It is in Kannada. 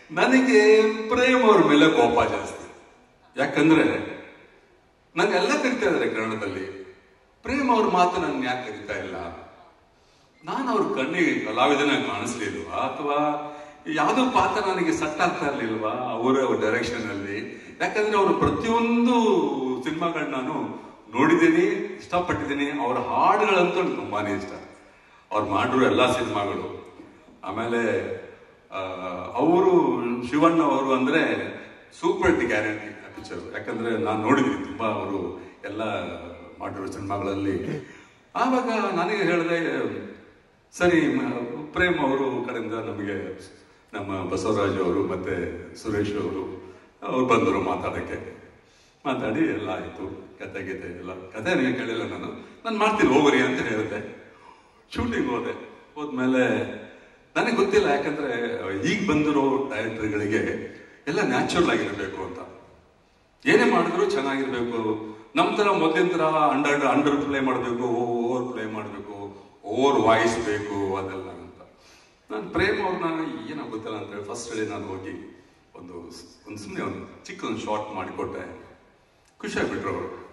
ನನಗೆ ಪ್ರೇಮ್ ಅವ್ರ ಮೇಲೆ ಕೋಪ ಜಾಸ್ತಿ ಯಾಕಂದ್ರೆ ನಂಗೆಲ್ಲ ಕರಿತಾ ಇದ್ದಾರೆ ಕನ್ನಡದಲ್ಲಿ ಪ್ರೇಮ್ ಅವ್ರ ಮಾತು ನನ್ನ ಯಾಕೆ ಕರಿತಾ ಇಲ್ಲ ನಾನು ಅವ್ರ ಕಣ್ಣಿಗೆ ಕಲಾವಿದನ ಕಾಣಿಸ್ಲಿಲ್ವಾ ಅಥವಾ ಯಾವುದೋ ಪಾತ್ರ ನನಗೆ ಸಟ್ ಆಗ್ತಾ ಇರ್ಲಿಲ್ವಾ ಅವರ ಡೈರೆಕ್ಷನ್ ಅಲ್ಲಿ ಯಾಕಂದ್ರೆ ಅವರು ಪ್ರತಿಯೊಂದು ಸಿನಿಮಾಗಳನ್ನ ನಾನು ನೋಡಿದ್ದೀನಿ ಇಷ್ಟಪಟ್ಟಿದ್ದೀನಿ ಅವರ ಹಾಡುಗಳಂತೂ ನನಗೆ ತುಂಬಾನೇ ಇಷ್ಟ ಅವ್ರು ಮಾಡಿರೋ ಎಲ್ಲ ಸಿನಿಮಾಗಳು ಆಮೇಲೆ ಅವರು ಶಿವಣ್ಣ ಅವರು ಅಂದ್ರೆ ಸೂಪರ್ ಟಿ ಗ್ಯಾರಂಟಿ ಪಿಕ್ಚರ್ ಯಾಕಂದ್ರೆ ನಾನು ನೋಡಿದ್ದೀನಿ ತುಂಬಾ ಅವರು ಎಲ್ಲ ಮಾಡಿರೋ ಸಿನಿಮಾಗಳಲ್ಲಿ ಆವಾಗ ನನಗೆ ಹೇಳಿದೆ ಸರಿ ಮ- ಪ್ರೇಮ್ ಅವರು ಕಡೆಯಿಂದ ನಮಗೆ ನಮ್ಮ ಬಸವರಾಜ್ ಅವರು ಮತ್ತೆ ಸುರೇಶ್ ಅವರು ಅವ್ರು ಬಂದರು ಮಾತಾಡಕ್ಕೆ ಮಾತಾಡಿ ಎಲ್ಲ ಆಯ್ತು ಕತೆ ಗೀತೆ ಎಲ್ಲ ಕತೆ ನೀವು ಕೇಳಿಲ್ಲ ನಾನು ನಾನು ಮಾಡ್ತೀನಿ ಹೋಗ್ರಿ ಅಂತ ಹೇಳಿದೆ ಶೂಟಿಂಗ್ ಹೋದೆ ಹೋದ್ಮೇಲೆ ನನಗೆ ಗೊತ್ತಿಲ್ಲ ಯಾಕಂದ್ರೆ ಈಗ ಬಂದಿರೋ ಡೈರೆಕ್ಟರ್ಗಳಿಗೆ ಎಲ್ಲ ನ್ಯಾಚುರಲ್ ಆಗಿರಬೇಕು ಅಂತ ಏನೇ ಮಾಡಿದ್ರು ಚೆನ್ನಾಗಿರ್ಬೇಕು ನಮ್ಮ ತರ ಮೊದಲಿನ ತರ ಅಂಡರ್ ಅಂಡರ್ ಪ್ಲೇ ಮಾಡಬೇಕು ಓವರ್ ಪ್ಲೇ ಮಾಡಬೇಕು ಓವರ್ ವಾಯ್ಸ್ ಬೇಕು ಅದೆಲ್ಲ ಅಂತ ನಾನು ಪ್ರೇಮ್ ಅವ್ರನ್ನ ಏನೋ ಗೊತ್ತಿಲ್ಲ ಅಂತ ಹೇಳಿ ಫಸ್ಟ್ ಹೇಳಿ ನಾನು ಹೋಗಿ ಒಂದು ಒಂದು ಸುಮ್ಮನೆ ಒಂದು ಚಿಕ್ಕ ಒಂದು ಶಾರ್ಟ್ ಮಾಡಿಕೊಟ್ಟೆ ಖುಷಿಯಾಗ್ಬಿಟ್ರು ಅವರು